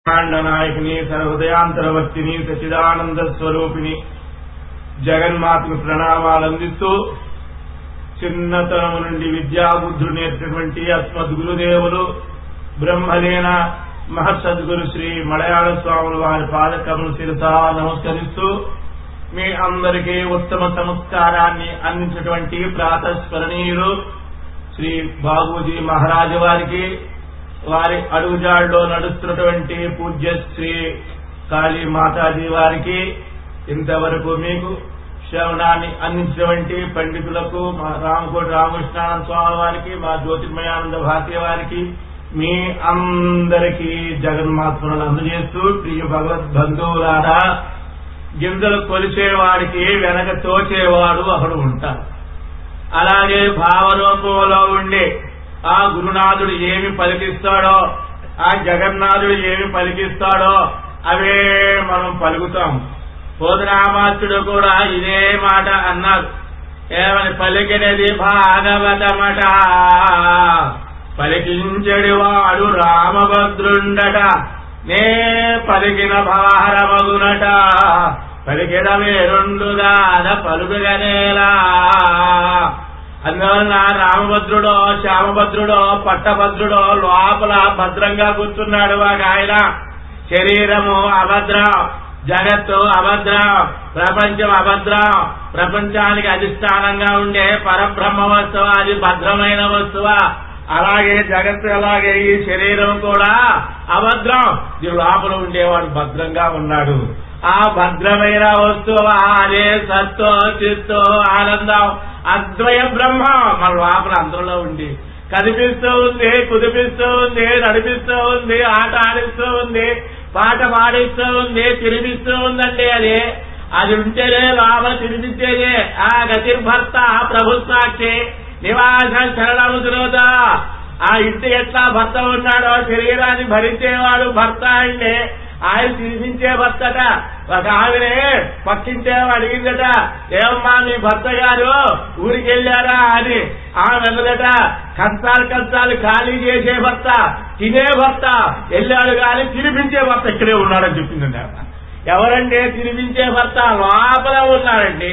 నాయకుని సర్వదయాంతరవర్తిని సచిదానంద స్వరూపిణి జగన్మాతకు ప్రణామాలు అందిస్తూ చిన్నతనం నుండి విద్యాబుద్ధులు నేర్చినటువంటి అస్మద్ గురుదేవులు బ్రహ్మలీన మహసద్గురు శ్రీ మలయాళ స్వాములు వారి పాదకములు శిరసా నమస్కరిస్తూ మీ అందరికీ ఉత్తమ సంస్కారాన్ని అందించినటువంటి ప్రాతస్మరణీయులు శ్రీ బాబూజీ మహారాజు వారికి వారి అడుగుజాడులో నడుస్తున్నటువంటి పూజ్య శ్రీ కాళీ మాతాజీ వారికి ఇంతవరకు మీకు శ్రవణాన్ని అందించినటువంటి పండితులకు మా రామకోటి రామకృష్ణానంద స్వామి వారికి మా జ్యోతిర్మయానంద భారతీయ వారికి మీ అందరికీ జగన్మాత్మలను అందజేస్తూ ప్రియ భగవద్బంధువులారా గింజలు కొలిచేవాడికి వెనక తోచేవాడు ఒకడు ఉంటాడు అలాగే భావరూపంలో ఉండే ఆ గురునాథుడు ఏమి పలికిస్తాడో ఆ జగన్నాథుడు ఏమి పలికిస్తాడో అవే మనం పలుకుతాం పోతరామాత్యుడు కూడా ఇదే మాట అన్నారు ఏమని పలికినది భాగవతమట పలికించడి వాడు రామభద్రుండట నే పలికిన భారమగునట పలికిడమే రెండుగాద పలుకుగనేలా అందువలన రామభద్రుడో శ్యామభద్రుడో పట్టభద్రుడో లోపల భద్రంగా కూర్చున్నాడు వాడు ఆయన శరీరము అభద్రం జగత్తు అభద్రం ప్రపంచం అభద్రం ప్రపంచానికి అధిష్టానంగా ఉండే పరబ్రహ్మ వస్తువు అది భద్రమైన వస్తువా అలాగే జగత్తు అలాగే ఈ శరీరం కూడా అభద్రం దీని లోపల ఉండేవాడు భద్రంగా ఉన్నాడు ఆ భద్రమైన వస్తువు అదే సత్తు చిత్తు ఆనందం అద్వయ బ్రహ్మ మన లోపల అందరిలో ఉండి కనిపిస్తూ ఉంది కుదిపిస్తూ ఉంది నడిపిస్తూ ఉంది ఆట ఆడిస్తూ ఉంది పాట పాడిస్తూ ఉంది తిరిగిస్తూ ఉందండి అది అది ఉంటేనే లోపల తిరిగితేనే ఆ గతిర్భర్త ప్రభు సాక్షి నివాస శరణము శ్రోత ఆ ఇంటి ఎట్లా భర్త ఉన్నాడో శరీరాన్ని భరించేవాడు భర్త అండి ఆయన తీసించే భర్తట ఒక ఆవిడే పక్కింటే అడిగిందట ఏమమ్మా మీ భర్త గారు ఊరికి వెళ్ళారా అని ఆమె వెళ్ళదట కంచాలు కంచాలు ఖాళీ చేసే భర్త తినే భర్త వెళ్ళాడు కానీ తినిపించే భర్త ఇక్కడే ఉన్నాడని చెప్పిందండి ఆమె ఎవరండి తినిపించే భర్త లోపల ఉన్నాడండి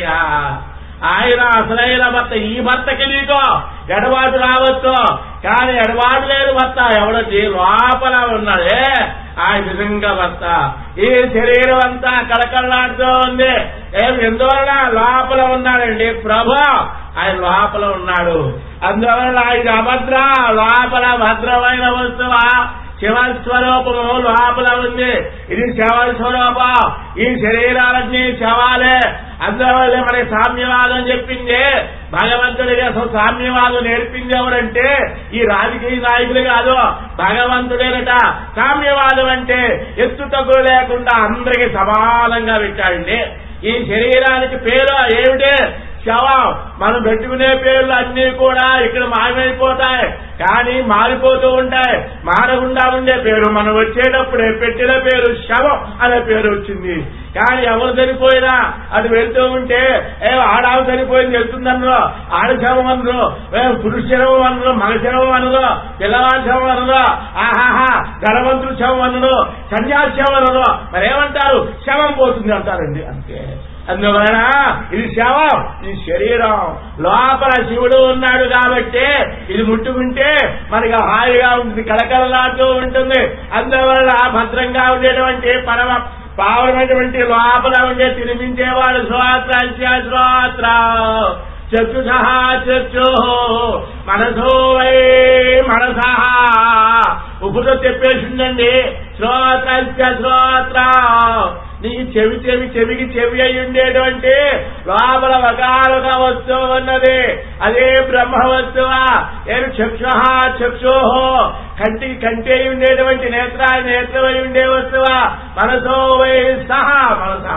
ఆయన అసలైన భర్త ఈ భర్తకి నీకో ఎడబాటు రావచ్చు కానీ ఎడబాటు లేని భర్త ఎవడొచ్చి లోపల ఉన్నాడే ఆయన నిజంగా భర్త ఈ శరీరం అంతా కళకళలాడుతూ ఉంది ఏం ఎందువలన లోపల ఉన్నాడండి ప్రభు ఆయన లోపల ఉన్నాడు అందువలన ఆయన అభద్ర లోపల భద్రమైన వస్తువా శివస్వరూపము లోపల ఉంది ఇది శివస్వరూపం ఈ శరీరాలన్నీ శవాలే అందువల్ల మనకి సామ్యవాదం చెప్పింది భగవంతుడికి అసలు సామ్యవాదం నేర్పింది ఎవరంటే ఈ రాజకీయ నాయకులు కాదు భగవంతుడేనట సామ్యవాదం అంటే ఎత్తు తగ్గులు లేకుండా అందరికి సమానంగా పెట్టాడండి ఈ శరీరానికి పేరు ఏమిటి శవం మనం పెట్టుకునే పేర్లు అన్ని కూడా ఇక్కడ మాయమైపోతాయి కానీ మారిపోతూ ఉంటాయి మారకుండా ఉండే పేరు మనం వచ్చేటప్పుడే పెట్టిన పేరు శవం అనే పేరు వచ్చింది కానీ ఎవరు చనిపోయినా అది వెళ్తూ ఉంటే ఏ ఆడావు చనిపోయింది వెళ్తుందనరు ఆడ శవం అనరు పురుష శవం అనరు మగ శవం అనరు పిల్లవాడి శవం అనరు ఆహాహా ధనవంతుడు శవం అనరు సన్యాసి శవం అనరు మరేమంటారు శవం పోతుంది అంటారండి అంతే అందువలన ఇది శవం ఈ శరీరం లోపల శివుడు ఉన్నాడు కాబట్టి ఇది ముట్టుకుంటే మనకి హాయిగా ఉంటుంది కలకలలాడుతూ ఉంటుంది అందువలన భద్రంగా ఉండేటువంటి పరమ పావనమైనటువంటి లోపల ఉండే తినిపించేవాడు శ్రోత్ర శ్రోత్ర చక్షుష చక్షు మనసో వై మనస ఉప్పుతో చెప్పేసిందండి శ్రోత్ర శ్రోత్ర నీ చెవి చెవి చెవికి చెవి అయి ఉండేటువంటి లోపల వకాలుగా వస్తువు ఉన్నది అదే బ్రహ్మ వస్తువా నేను చక్షు చక్షు కంటి కంటి ఉండేటువంటి నేత్ర నేత్రమై ఉండే వస్తువా మనసో వై సహా మనస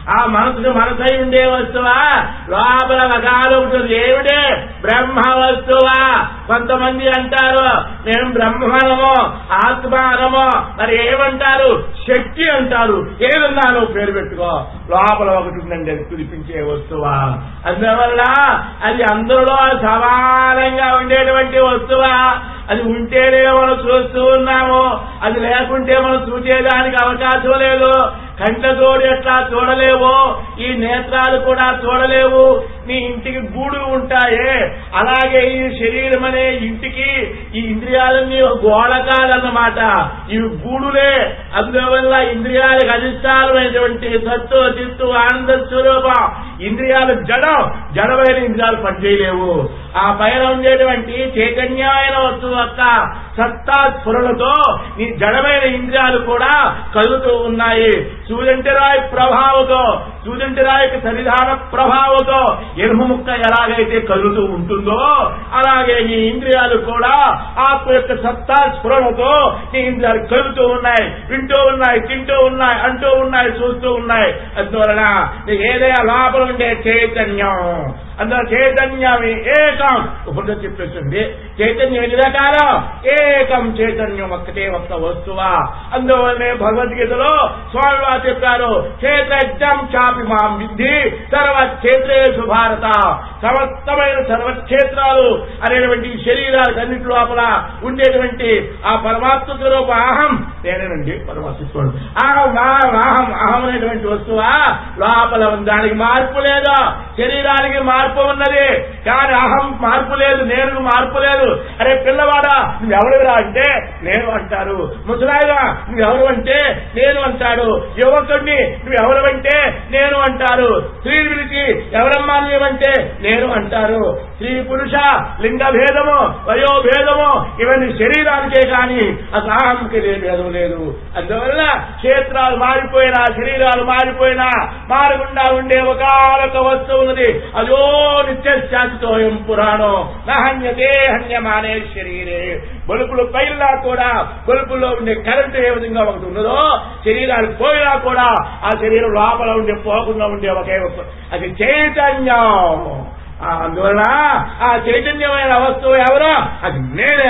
ఆ మనసుకు మనసై ఉండే వస్తువా లోపల వగాలు ఉంటుంది ఏమిటే బ్రహ్మ వస్తువా కొంతమంది అంటారు మేము బ్రహ్మనము ఆత్మానము మరి ఏమంటారు శక్తి అంటారు ఏదన్నా నువ్వు పేరు పెట్టుకో లోపల ఒకటి ఉందండి అది కురిపించే వస్తువా అందువల్ల అది అందరిలో సమానంగా ఉండేటువంటి వస్తువా అది ఉంటేనే మనం చూస్తూ ఉన్నాము అది లేకుంటే మనం చూసేదానికి అవకాశం లేదు కంటతోడు ఎట్లా చూడలేవు ఈ నేత్రాలు కూడా చూడలేవు నీ ఇంటికి గూడు ఉంటాయే అలాగే ఈ శరీరం అనే ఇంటికి ఈ ఇంద్రియాలన్నీ గోళకాలన్నమాట ఇవి గూడులే అందువల్ల ఇంద్రియాలకు అధిష్టానమైనటువంటి సత్తు చిత్తు ఆనంద స్వరూపం ఇంద్రియాలు జడం జడమైన ఇంద్రియాలు పనిచేయలేవు ఆ పైన ఉండేటువంటి చైతన్యమైన వస్తువు యొక్క సత్తా స్ఫురణతో నీ జడమైన ఇంద్రియాలు కూడా కలుగుతూ ఉన్నాయి సూర్యంటిరాయి ప్రభావంతో సూర్యంటిరాయికి సన్నిధాన ప్రభావంతో ఎరుము ముక్క ఎలాగైతే కలుగుతూ ఉంటుందో అలాగే నీ ఇంద్రియాలు కూడా ఆత్మ యొక్క సత్తా స్ఫురణతో నీ ఇంద్రియాలు కలుగుతూ ఉన్నాయి వింటూ ఉన్నాయి తింటూ ఉన్నాయి అంటూ ఉన్నాయి చూస్తూ ఉన్నాయి అందువలన నీకు ఏదైనా లోపల ఉండే చైతన్యం అందులో చైతన్యం ఏకం ఇప్పుడు చెప్పేస్తుంది చైతన్యం ఎన్ని రకాలు ఏకం చైతన్యం ఒక్కటే ఒక్క వస్తువా అందువల్లనే భగవద్గీతలో స్వామివారు చెప్పారు క్షేత్రజ్ఞం చాపి మాం విద్ధి సర్వ క్షేత్రేషు భారత సమస్తమైన సర్వక్షేత్రాలు అనేటువంటి శరీరాలకు అన్నిటి లోపల ఉండేటువంటి ఆ పరమాత్మ స్వరూప అహం నేనేనండి పరమాత్మ అహం అహం అహం అహం అనేటువంటి వస్తువా లోపల ఉంది. దానికి మార్పు లేదు శరీరానికి మార్పు ఉన్నది కానీ అహం మార్పు లేదు నేను మార్పు లేదు అరే పిల్లవాడా నువ్వెవడురా అంటే నేను అంటారు ముసలాయిగా నువ్వెవరు అంటే నేను అంటాడు యువకుడిని నువ్వెవరు అంటే నేను అంటారు స్త్రీ పిలిచి ఎవరమ్మా నువ్వంటే నేను అంటారు స్త్రీ పురుష లింగ భేదము వయో భేదము ఇవన్నీ శరీరానికే కానీ అసలు అహంకి లేదు భేదం లేదు అందువల్ల క్షేత్రాలు మారిపోయినా శరీరాలు మారిపోయినా మారకుండా ఉండే ఒకనొక వస్తువు ఉన్నది అదో నిత్య శాశ్వతోయం పురాణం నహన్యతే హన్యమానే శరీరే బలుపులు పైలా కూడా బలుపుల్లో ఉండే కరెంటు ఏ విధంగా ఒకటి ఉన్నదో శరీరాలు పోయినా కూడా ఆ శరీరం లోపల ఉండే పోకుండా ఉండే ఒకే ఒక అది చైతన్యం ఆ, అందువలన ఆ చైతన్యమైన వస్తువు ఎవరో అది నేనే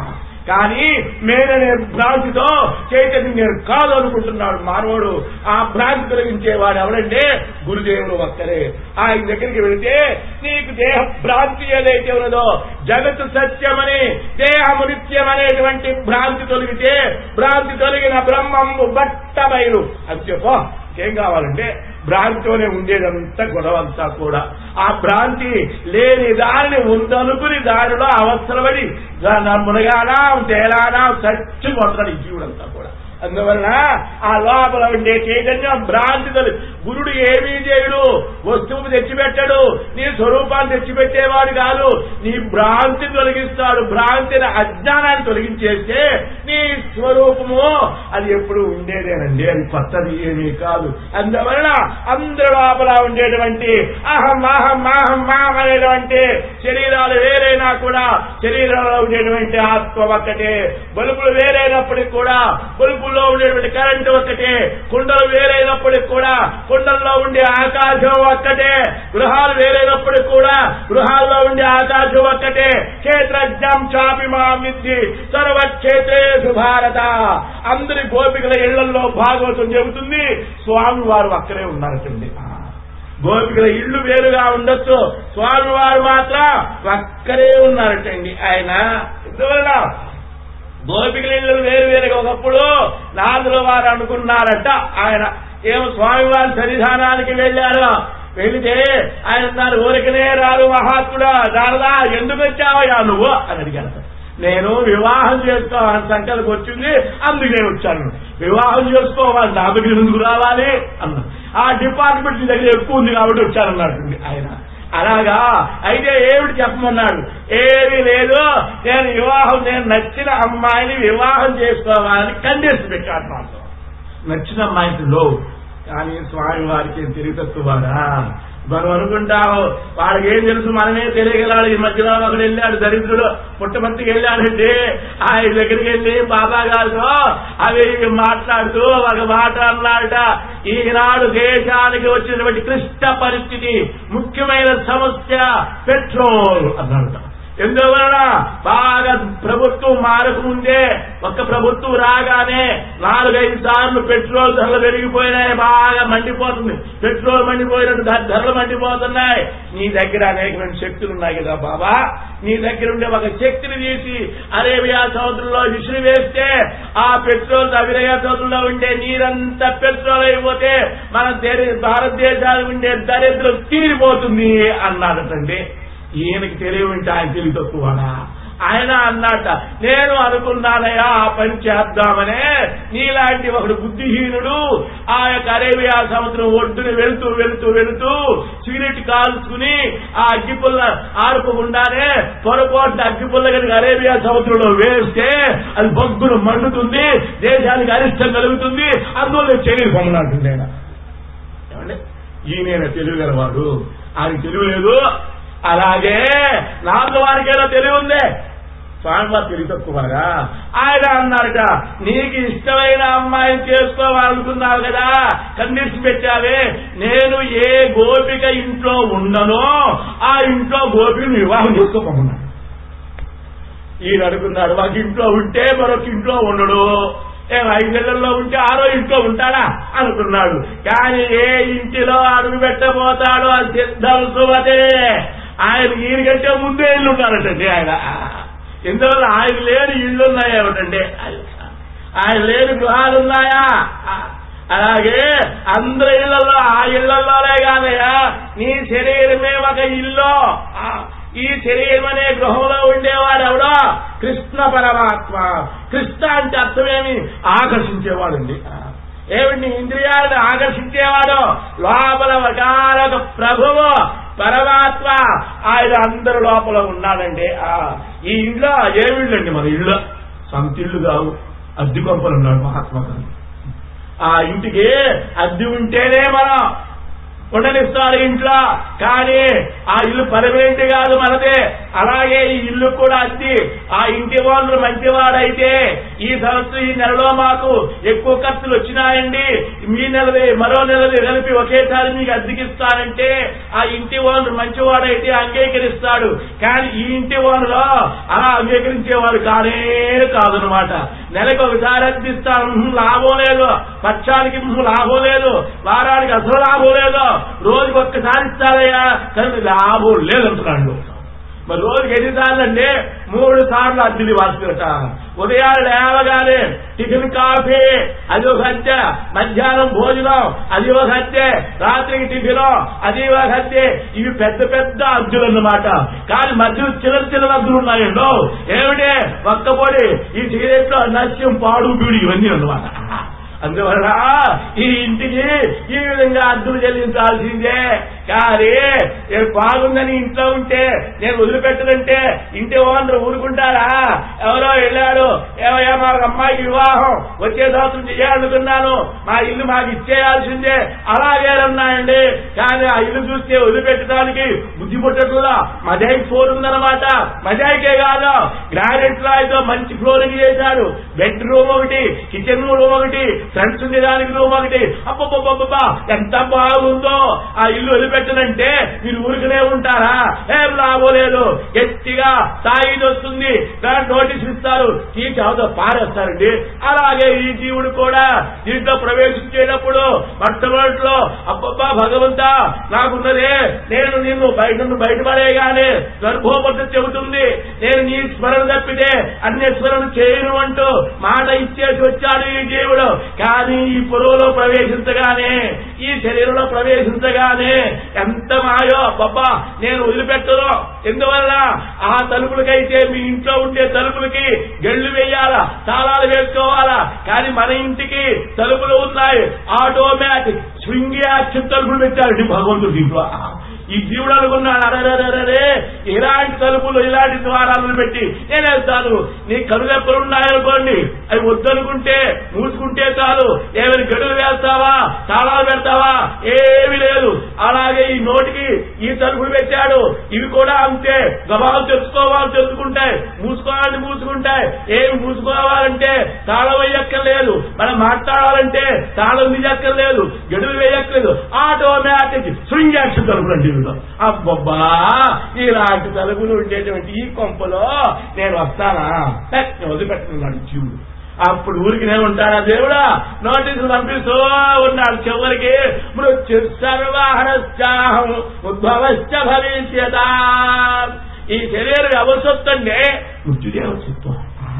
కానీ మేననే భ్రాంతితో చైతన్యం నేను కాదు అనుకుంటున్నాడు మానవుడు ఆ భ్రాంతి తొలగించేవాడు ఎవడంటే గురుదేవుడు ఒక్కరే ఆయన దగ్గరికి వెళితే నీకు దేహ భ్రాంతి ఏదైతే ఉన్నదో జగత్తు సత్యమని దేహము నిత్యం అనేటువంటి భ్రాంతి తొలగితే భ్రాంతి తొలగిన బ్రహ్మము బట్ట బయలు అని చెప్పో ఏం కావాలంటే భ్రాంతితోనే ఉండేదంతా గొడవంతా కూడా ఆ భ్రాంతి లేని దానిని ఉందనుకుని దానిలో అవసరపడి దాన్ని మునగానా తేలానా చచ్చి కొడతాడు ఈ జీవుడంతా కూడా అందువలన ఆ లోపల ఉండే చైతన్యం భ్రాంతి తొలి గురుడు ఏమీ చేయడు వస్తువు తెచ్చిపెట్టడు నీ స్వరూపాన్ని తెచ్చిపెట్టేవాడు కాదు నీ భ్రాంతి తొలగిస్తాడు భ్రాంతిని అజ్ఞానాన్ని తొలగించేస్తే నీ స్వరూపము అది ఎప్పుడు ఉండేదేనండి అది కొత్తది ఏమీ కాదు అందువలన అందరి లోపల ఉండేటువంటి అహం అహం అహం అహం అనేటువంటి శరీరాలు వేరైనా కూడా శరీరంలో ఉండేటువంటి ఆత్మ ఒక్కటే బలుపులు వేరైనప్పటికి కూడా బలుపుల్లో ఉండేటువంటి కరెంటు ఒక్కటే కుండలు వేరైనప్పటికి కూడా కుండల్లో ఉండే ఆకాశం ఒక్కటే గృహాలు వేరైనప్పటికి కూడా గృహాల్లో ఉండే ఆకాశం ఒక్కటే క్షేత్రజ్ఞం చాపి మా మిద్ది సర్వక్షేత్రేషు భారత అందరి గోపికల ఇళ్లలో భాగవతం చెబుతుంది స్వామి వారు అక్కడే ఉన్నారటండి గోపికల ఇళ్ళు వేరుగా ఉండొచ్చు స్వామివారు మాత్రం ఒక్కరే ఉన్నారటండి ఆయన ఇందువల్ల గోపికల ఇళ్ళు వేరు వేరుగా ఒకప్పుడు నాదుల వారు అనుకున్నారట ఆయన ఏమో స్వామివారి సన్నిధానానికి వెళ్ళారు వెళితే ఆయన అన్నారు ఊరికనే రారు మహాత్ముడా దారదా ఎందుకు వచ్చావయ్యా నువ్వు అని అడిగారు నేను వివాహం చేసుకోవాలని సంకల్పం వచ్చింది అందుకే వచ్చాను వివాహం చేసుకోవాలి నా దగ్గర ఎందుకు రావాలి అన్నా ఆ డిపార్ట్మెంట్ నీ దగ్గర ఎక్కువ ఉంది కాబట్టి వచ్చానన్నట్టుంది ఆయన అలాగా అయితే ఏమిటి చెప్పమన్నాడు ఏమీ లేదు నేను వివాహం నేను నచ్చిన అమ్మాయిని వివాహం చేసుకోవాలని కండిషన్ పెట్టాడు మాత్రం నచ్చిన అమ్మాయికి లో కానీ స్వామి వారికి తెలివి తక్కువారా మనం అనుకుంటాము వాళ్ళకి ఏం తెలుసు మనమే తెలియగలాడు ఈ మధ్యలో ఒకడు వెళ్ళాడు దరిద్రుడు పుట్టమత్తికి వెళ్ళాడంటే ఆయన దగ్గరికి వెళ్ళి బాబా గారితో అవి ఇవి మాట్లాడుతూ ఒక మాట అన్నాడట ఈనాడు దేశానికి వచ్చినటువంటి క్లిష్ట పరిస్థితి ముఖ్యమైన సమస్య పెట్రోల్ అన్నాడట ఎందువలన బాగా ప్రభుత్వం మారకముందే ఒక్క ప్రభుత్వం రాగానే నాలుగైదు సార్లు పెట్రోల్ ధరలు పెరిగిపోయినాయి బాగా మండిపోతుంది పెట్రోల్ మండిపోయినట్టు ధ- ధరలు మండిపోతున్నాయి నీ దగ్గర అనేకమైన శక్తులు ఉన్నాయి కదా బాబా నీ దగ్గర ఉండే ఒక శక్తిని తీసి అరేబియా సముద్రంలో విసిరి వేస్తే ఆ పెట్రోల్ అరేబియా సముద్రంలో ఉండే నీరంతా పెట్రోల్ అయిపోతే మన దేని- భారతదేశానికి ఉండే దరిద్రం తీరిపోతుంది అన్నాడటండి ఈయనకి తెలివి ఉంటే ఆయన తెలివి తక్కువడా ఆయన అన్నట నేను అనుకున్నానయ్యా ఆ పని చేద్దామనే నీలాంటి ఒకడు బుద్ధిహీనుడు ఆ యొక్క అరేబియా సముద్రం ఒడ్డున వెళుతూ వెళుతూ వెళుతూ సిగరెట్ కాల్చుకుని ఆ అగ్గిపుల్ల ఆర్పకుండానే పొరపాటు అగ్గిపుల్ల కనుక అరేబియా సముద్రంలో వేస్తే అది బొగ్గును మండుతుంది దేశానికి అరిష్టం కలుగుతుంది అందువల్ల చర్యలు పొమ్మనంటుంది ఆయన ఏమండి ఈయన తెలివి గలవాడు ఆయన తెలివి లేదు అలాగే నాకు వారికేదో తెలివి ఉందే స్వామివారు తెలివి తక్కువగా ఆయన అన్నారట నీకు ఇష్టమైన అమ్మాయిని చేసుకోవాలనుకున్నావు కదా కండిషన్ పెట్టావే నేను ఏ గోపిక ఇంట్లో ఉండనో ఆ ఇంట్లో గోపికను వివాహం చేసుకోమన్నాడు ఈయన అనుకున్నాడు ఒక ఇంట్లో ఉంటే మరొక ఇంట్లో ఉండడు ఏం ఐదేళ్లలో ఉంటే ఆరో ఇంట్లో ఉంటాడా అనుకున్నాడు కానీ ఏ ఇంటిలో అడుగు పెట్టబోతాడో అది సిద్ధం సుమతే ఆయన ఈయనకంటే ముందే ఇల్లు ఉన్నారటండి ఆయన ఎందువల్ల ఆయన లేని ఇళ్ళు ఉన్నాయి ఏమిటండి ఆయన లేని గృహాలు ఉన్నాయా అలాగే అందరి ఇళ్లలో ఆ ఇళ్లలోనే కాదయా నీ శరీరమే ఒక ఇల్లు ఆ, ఈ శరీరం అనే గృహంలో ఉండేవాడు ఎవడో కృష్ణ పరమాత్మ కృష్ణ అంటే అర్థమేమి ఆకర్షించేవాడండి ఆ, ఏమిటి ఇంద్రియాలను ఆకర్షించేవాడు లోపల ఒకనొక ప్రభువు పరమాత్మ ఆయన అందరి లోపల ఉన్నాడండి ఆ, ఈ ఇంట్లో ఏమిళ్ళండి మన ఇల్లు సొంత ఇల్లు కావు అద్దె కొంపలు ఉన్నాడు మహాత్మా గాంధీ ఆ ఇంటికి అద్దె ఉంటేనే మనం ఉండనిస్తాడు ఇంట్లో కానీ ఆ ఇల్లు పర్మనెంట్ కాదు మనదే అలాగే ఈ ఇల్లు కూడా అద్దె ఆ ఇంటి ఓనర్ మంచివాడైతే ఈ సంవత్సరం ఈ నెలలో మాకు ఎక్కువ ఖర్చులు వచ్చినాయండి మీ నెలది మరో నెలది కలిపి ఒకేసారి మీకు అద్దెకిస్తానంటే ఆ ఇంటి ఓనర్ మంచివాడైతే అంగీకరిస్తాడు కానీ ఈ ఇంటి ఓనర్ అలా అంగీకరించేవాడు కానే కాదనమాట నెలకు ఒకసారి అద్దెస్తాను ఉహు, లాభం లేదు పక్షానికి ఉహు, లాభం లేదు వారానికి అసలు లాభం లేదు రోజుకి ఒక్కసారి ఇస్తారయ్యా కానీ లాభం లేదంటున్నాడు మరి రోజుకి ఎన్నిసార్లు అంటే మూడు సార్లు అద్దెలు ఇవ్వాల్సినట ఉదయాలు లేవగానే టిఫిన్ కాఫీ అది ఒక హత్య మధ్యాహ్నం భోజనం అది ఒక హత్య రాత్రికి టిఫిన్ అది ఒక హత్య ఇవి పెద్ద పెద్ద అద్దులు అన్నమాట కానీ మధ్యలో చిన్న చిన్న అద్దులు ఉన్నాయండో ఏమిటే ఒక్క పొడి ఈ సిగరెట్ లో నస్యం పాడు బీడు ఇవన్నీ అన్నమాట అందువల్ల ఈ ఇంటికి ఈ విధంగా అద్దులు చెల్లించాల్సిందే కానీ నేను బాగుందని ఇంట్లో ఉంటే నేను వదిలిపెట్టదంటే ఇంటి ఓనర్ ఊరుకుంటారా ఎవరో వెళ్ళాడు ఏమయ్యా మా అమ్మాయికి వివాహం వచ్చే సంవత్సరం చేయాలనుకున్నాను మా ఇల్లు మాకు ఇచ్చేయాల్సిందే అలాగే ఉన్నాయండి కానీ ఆ ఇల్లు చూస్తే వదిలిపెట్టడానికి బుద్ధి పుట్టట్లా మజాయిక్ ఫ్లోర్ ఉందన్నమాట మజాయికే కాదు గ్రానైట్ రాయితో మంచి ఫ్లోరింగ్ చేశారు బెడ్ రూమ్ ఒకటి కిచెన్ రూమ్ ఒకటి ఫ్రంట్స్ ఉండేదానికి రూమ్ ఒకటి అబ్బబ్బబ్బబ్బా ఎంత బాగుందో ఆ ఇల్లు వదిలిపెట్టనంటే మీరు ఊరికనే ఉంటారా ఏం లాభం లేదు గట్టిగా తాయిది వస్తుంది దాని నోటీస్ ఇస్తారు ఈ చవతో పారేస్తారండి అలాగే ఈ జీవుడు కూడా దీంట్లో ప్రవేశించేటప్పుడు మొట్టమొదటిలో అబ్బబ్బా భగవంతా నాకున్నదే నేను నిన్ను బయట నుండి బయటపడేగానే గర్భోపద్ధతి చెబుతుంది నేను నీ స్మరణ తప్పితే అన్య స్మరణ చేయను అంటూ మాట ఇచ్చేసి వచ్చాడు ఈ జీవుడు కానీ ఈ పొరువులో ప్రవేశించగానే ఈ శరీరంలో ప్రవేశించగానే ఎంత మాయో అబ్బబ్బా నేను వదిలిపెట్టను ఎందువల్ల ఆ తలుపులకైతే మీ ఇంట్లో ఉండే తలుపులకి గెళ్లు వేయాలా తాళాలు వేసుకోవాలా కానీ మన ఇంటికి తలుపులు ఉన్నాయి ఆటోమేటిక్ స్వింగ్ యాక్షన్ తలుపులు పెట్టారండి భగవంతుడు దీంట్లో ఈ జీవుడు అనుకున్నాడు అరే ఇలాంటి తలుపులు ఇలాంటి ద్వారాలను పెట్టి నేను వెళ్తాను నీ కనురెప్పలు ఉన్నాయనుకోండి అవి వద్దనుకుంటే మూసుకుంటే చాలు ఏమైనా గడులు వేస్తావా తాళాలు పెడతావా ఏమీ లేదు అలాగే ఈ నోటికి ఈ తలుపులు పెట్టాడు ఇవి కూడా అంతే గబాలు తెచ్చుకోవాలి తెచ్చుకుంటాయి మూసుకోవాలని మూసుకుంటాయి ఏమి మూసుకోవాలంటే తాళం వేయక్కర్లేదు మనం మాట్లాడాలంటే తాళం తీయక్కర్లేదు గడులు వేయక్కర్లేదు ఆటోమేటిక్ శృంగాక్ష తలుపులు అంటే ఇవిలో. అబ్బబ్బా ఇలాంటి తలుపులు ఉండేటువంటి ఈ కొంపలో నేను వస్తానా హే, నేను వదిలిపెట్టుకున్నాడు జీవుడు అప్పుడు ఊరికినే ఉంటాడా దేవుడా నోటీసులు పంపిస్తూ ఉన్నాడు చివరికి మృత్యు సర్వహరశ్చాహం ఉద్భవశ్చ భవిష్యత ఈ శరీరం ఎవరు సొత్తు అంటే మృత్యుదేవ సొత్తు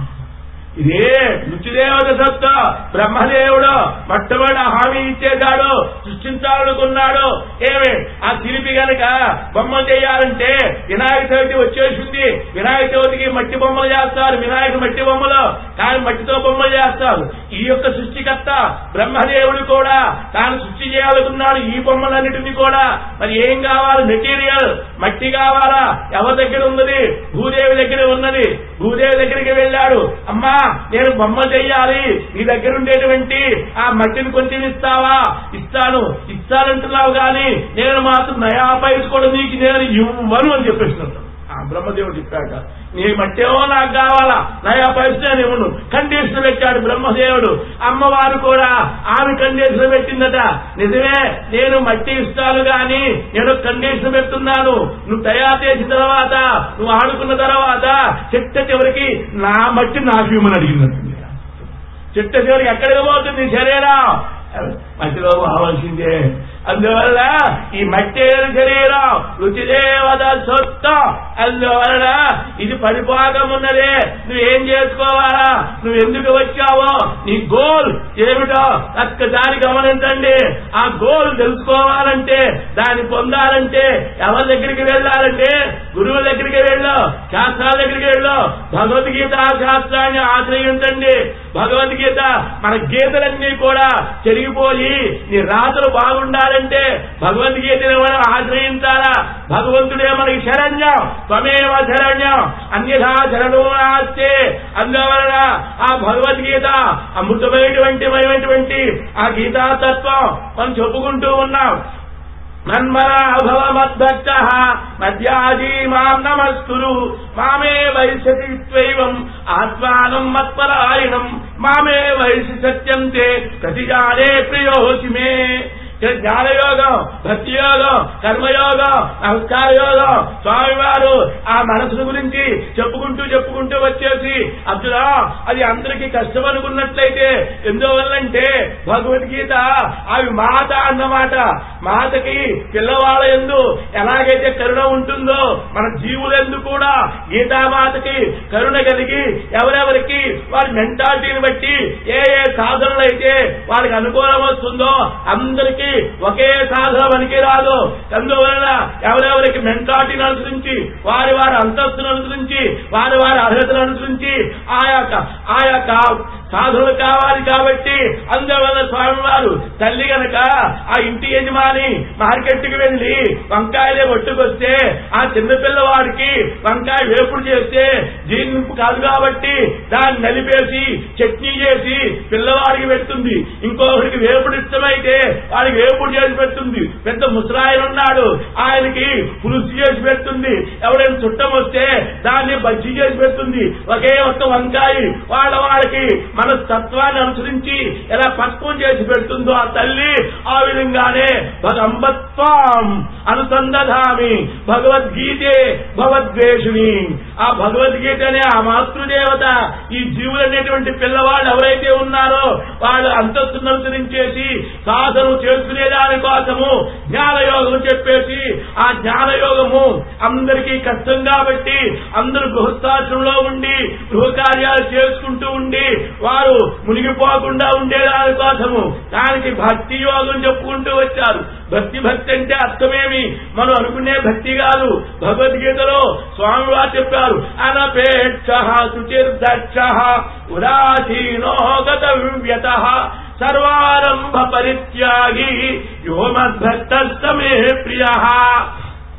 ఇదే మృత్యుదేవత సొత్తు బ్రహ్మదేవుడు మొట్టమొదటి హామీ ఇచ్చేశాడు సృష్టించాలనుకున్నాడు ఏమి ఆ శిల్పి గనక బొమ్మలు చేయాలంటే వినాయక చవితి వచ్చేసింది వినాయక చవితికి మట్టి బొమ్మలు చేస్తారు వినాయక మట్టి బొమ్మలు కానీ మట్టితో బొమ్మలు చేస్తారు ఈ యొక్క సృష్టికర్త బ్రహ్మదేవుడు కూడా తాను సృష్టి చేయాలనుకున్నాడు ఈ బొమ్మలన్నిటినీ కూడా మరి ఏం కావాలి మెటీరియల్ మట్టి కావాలా ఎవరి దగ్గర ఉన్నది భూదేవి దగ్గర ఉన్నది భూదేవి దగ్గరికి వెళ్ళాడు అమ్మా నేను బొమ్మ చెయ్యాలి నీ దగ్గర ఉండేటువంటి ఆ మట్టిని కొంచెం ఇస్తావా ఇస్తాను ఇస్తానంటున్నావు కానీ నేను మాత్రం నయా పైసు కూడా నీకు నేను ఇవ్వను అని చెప్పేసినట్టు ఆ బ్రహ్మదేవుడు చెప్పాక నీ మట్టేమో నాకు కావాలా నయా పైసలు నేను ఇవ్వను కండిషన్ పెట్టాడు బ్రహ్మదేవుడు అమ్మవారు కూడా ఆమె కండిషన్ పెట్టిందట నిజమే నేను మట్టి ఇస్తాను గాని నేను కండిషన్ పెడుతున్నాను నువ్వు తయారు చేసిన తర్వాత నువ్వు ఆడుకున్న తర్వాత చెట్ట చివరికి నా మట్టి నాకు ఇవ్వమని అడిగిందంటుంది చిట్ట చివరికి ఎక్కడికి పోతుంది శరీరం మట్టిలో పోవాల్సిందే అందువల్ల ఈ మట్టి శరీరం రుచిదేవత సొత్తు అందువలన ఇది పడిపోకం ఉన్నదే నువ్వేం చేసుకోవాలా నువ్వు ఎందుకు వచ్చావో నీ గోల్ ఏమిటో ఒక్కసారి గమనించండి ఆ గోల్ తెలుసుకోవాలంటే దాన్ని పొందాలంటే ఎవరి దగ్గరికి వెళ్ళాలంటే గురువుల దగ్గరికి వెళ్ళు శాస్త్రాల దగ్గరికి వెళ్ళు భగవద్గీత శాస్త్రాన్ని ఆశ్రయించండి భగవద్గీత మన గీతలన్నీ కూడా చెరిగిపోయి నీ రాతలు బాగుండాలంటే భగవద్గీతను మనం ఆశ్రయించాలా భగవంతుడే మనకి శరణ్యం త్వమేవ శరణ్యం అన్యథా శరణు నాస్తే అందువలన ఆ భగవద్గీత అమృతమైనటువంటి మైనటువంటి ఆ గీతాతత్వం మనం చెప్పుకుంటూ ఉన్నాం మన్మరాభవ మద్భక్త మధ్యాజీ మాం నమస్కురు మామే వైశతి త్వైవం ఆత్మానం మత్పరాయణం మామే వైశి సత్యంతే ప్రతిజానే ప్రియోసి మే ఇక్కడ జ్ఞానయోగం భక్తి యోగం కర్మయోగం నమస్కార యోగం స్వామివారు ఆ మనసును గురించి చెప్పుకుంటూ చెప్పుకుంటూ వచ్చేసి అర్జున అది అందరికీ కష్టం అనుకున్నట్లయితే ఎందువల్లంటే భగవద్గీత అవి మాత అన్నమాట మాతకి పిల్లవాళ్ళ ఎందు ఎలాగైతే కరుణ ఉంటుందో మన జీవులందు కూడా గీతామాతకి కరుణ కలిగి ఎవరెవరికి వారి మెంటాలిటీని బట్టి ఏ ఏ సాధనలు అయితే వారికి అనుకూలం వస్తుందో అందరికీ ఒకే సాధన పనికి రాదు అందువలన ఎవరెవరికి మెంటాలిటీని అనుసరించి వారి వారి అంతస్తును అనుసరించి వారి వారి అర్హతను అనుసరించి ఆ యొక్క ఆ యొక్క సాధనలు కావాలి కాబట్టి అందువల్ల స్వామివారు తల్లి గనక ఆ ఇంటి యజమాని మార్కెట్కి వెళ్లి వంకాయలే కొట్టుకొస్తే ఆ చిన్నపిల్లవాడికి వంకాయ వేపుడు చేస్తే జీర్ణింపు కాదు కాబట్టి దాన్ని నలిపేసి చట్నీ చేసి పిల్లవాడికి పెడుతుంది ఇంకొకరికి వేపుడు ఇష్టమైతే వాడికి వేపుడు చేసి పెడుతుంది పెద్ద ముసరాయన ఉన్నాడు ఆయనకి పులుసు చేసి పెడుతుంది ఎవరైనా చుట్టం వస్తే దాన్ని బజ్జి చేసి పెడుతుంది ఒకే ఒక్క వంకాయ వాళ్ళ వాళ్ళకి మన తత్వాన్ని అనుసరించి ఎలా పక్వం చేసి పెడుతుందో ఆ తల్లి ఆ విధంగానే భగంబత్వం అనుసంధామి భగవద్గీతే భగవద్వేషుని ఆ భగవద్గీత అనే ఆ మాతృదేవత ఈ జీవులు అనేటువంటి పిల్లవాళ్ళు ఎవరైతే ఉన్నారో వాళ్ళు అంతస్తును అనుసరించేసి సాధన చేసుకునే దానికోసము జ్ఞానయోగం చెప్పేసి ఆ జ్ఞానయోగము అందరికీ కష్టం కాబట్టి అందరూ గృహస్థాశ్రంలో ఉండి గృహకార్యాలు చేసుకుంటూ ఉండి వారు మునిగిపోకుండా ఉండేదాని కోసము దానికి భక్తి యోగం చెప్పుకుంటూ వచ్చారు భక్తి భక్తి అంటే అర్థమేమి మనం అనుకునే భక్తి కాదు భగవద్గీతలో స్వామివారు చెప్పారు అనపేక్ష శుచిర్దక్ష ఉదాసీనో గతవ్యత సర్వారంభ పరిత్యాగి యో మద్భక్తమే ప్రియ